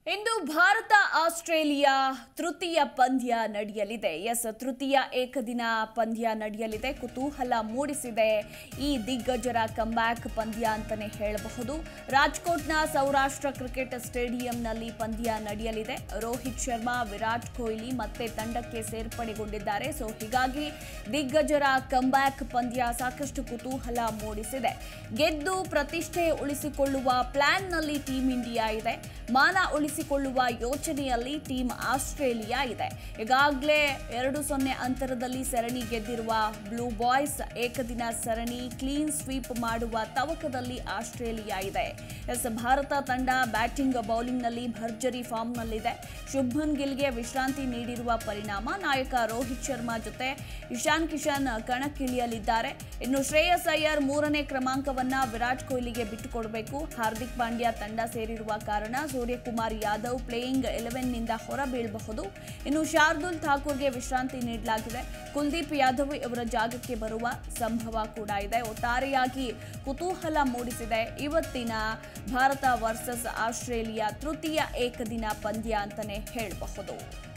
ಇಂದು Bharat Australia ತೃತೀಯ ಪಂದ್ಯ ನಡೆಯಲಿದೆ ಎಸ್ ತೃತೀಯ ಏಕದಿನ ಪಂದ್ಯ ನಡೆಯಲಿದೆ ಕುತೂಹಲ ಮೂಡಿಸಿದೆ ಈ ದಿಗ್ಗಜರ ಕಂಬ್ಯಾಕ್ ಪಂದ್ಯ ಅಂತಾನೆ ಹೇಳಬಹುದು ರಾಜ್ಕೋಟ್ನ ಸೌರಾಷ್ಟ್ರ ಕ್ರಿಕೆಟ್ ಸ್ಟೇಡಿಯಂನಲ್ಲಿ ಪಂದ್ಯ ನಡೆಯಲಿದೆ ರೋಹಿತ್ ಶರ್ಮಾ ವಿರಾಟ್ ಕೊಹ್ಲಿ ಮತ್ತೆ ತಂಡಕ್ಕೆ ಸೇರ್ಪಡೆಗೊಂಡಿದ್ದಾರೆ ಸೊ ಹೀಗಾಗಿ ದಿಗ್ಗಜರ ಕಂಬ್ಯಾಕ್ ಪಂದ್ಯ ಸಾಕಷ್ಟು ಕುತೂಹಲ ಮೂಡಿಸಿದೆ ಗೆದ್ದು ಪ್ರತಿಷ್ಠೆ ಉಳಿಸಿಕೊಳ್ಳುವ ಪ್ಲಾನ್ನಲ್ಲಿ ಟೀಂ ಇಂಡಿಯಾ ಇದೆ ಮಾನ ಉಳಿಸಿಕೊಳ್ಳುವ ಯೋಚನೆಯಲ್ಲಿ ಟೀಂ ಆಸ್ಟ್ರೇಲಿಯಾ ಇದೆ ಈಗಾಗಲೇ ಎರಡು ಸೊನ್ನೆ ಅಂತರದಲ್ಲಿ ಸರಣಿ ಗೆದ್ದಿರುವ ಬ್ಲೂ ಬಾಯ್ಸ್ ಏಕದಿನ ಸರಣಿ ಕ್ಲೀನ್ ಸ್ವೀಪ್ ಮಾಡುವ ತವಕದಲ್ಲಿ ಆಸ್ಟ್ರೇಲಿಯಾ ಇದೆ ಎಸ್ ಭಾರತ ತಂಡ ಬ್ಯಾಟಿಂಗ್ ಬೌಲಿಂಗ್ನಲ್ಲಿ ಭರ್ಜರಿ ಫಾರ್ಮ್ನಲ್ಲಿದೆ ಶುಭ್ಮನ್ ಗಿಲ್ಗೆ ವಿಶ್ರಾಂತಿ ನೀಡಿರುವ ಪರಿಣಾಮ ನಾಯಕ ರೋಹಿತ್ ಶರ್ಮಾ ಜೊತೆ ಇಶಾನ್ ಕಿಶನ್ ಕಣಕ್ಕಿಳಿಯಲಿದ್ದಾರೆ ಇನ್ನು ಶ್ರೇಯಸ್ ಅಯ್ಯರ್ ಮೂರನೇ ಕ್ರಮಾಂಕವನ್ನ ವಿರಾಟ್ ಕೊಹ್ಲಿಗೆ ಬಿಟ್ಟುಕೊಡಬೇಕು ಹಾರ್ದಿಕ್ ಪಾಂಡ್ಯ ತಂಡ ಸೇರಿರುವ ಕಾರಣ ಸೂರ್ಯಕುಮಾರ್ ಯಾದವ್ ಪ್ಲೇಯಿಂಗ್ ಎಲೆವೆನ್ನಿಂದ ಹೊರಬೀಳಬಹುದು ಇನ್ನು ಶಾರ್ದುಲ್ ಠಾಕೂರ್ಗೆ ವಿಶ್ರಾಂತಿ ನೀಡಲಾಗಿದೆ ಕುಲ್ದೀಪ್ ಯಾದವ್ ಇವರ ಜಾಗಕ್ಕೆ ಬರುವ ಸಂಭವ ಕೂಡ ಇದೆ ಒಟ್ಟಾರೆಯಾಗಿ ಕುತೂಹಲ ಮೂಡಿಸಿದೆ ಇವತ್ತಿನ ಭಾರತ ವರ್ಸಸ್ ಆಸ್ಟ್ರೇಲಿಯಾ ತೃತೀಯ ಏಕದಿನ ಪಂದ್ಯ ಅಂತಾನೆ ಹೇಳಬಹುದು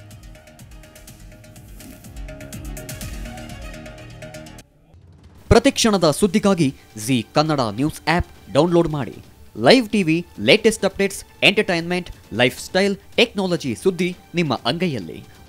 ಪ್ರತಿಕ್ಷಣದ ಸುದ್ದಿಗಾಗಿ Zee Kannada news app download ಮಾಡಿ live TV latest updates entertainment lifestyle technology ಸುದ್ದಿ ನಿಮ್ಮ ಅಂಗೈಯಲ್ಲಿ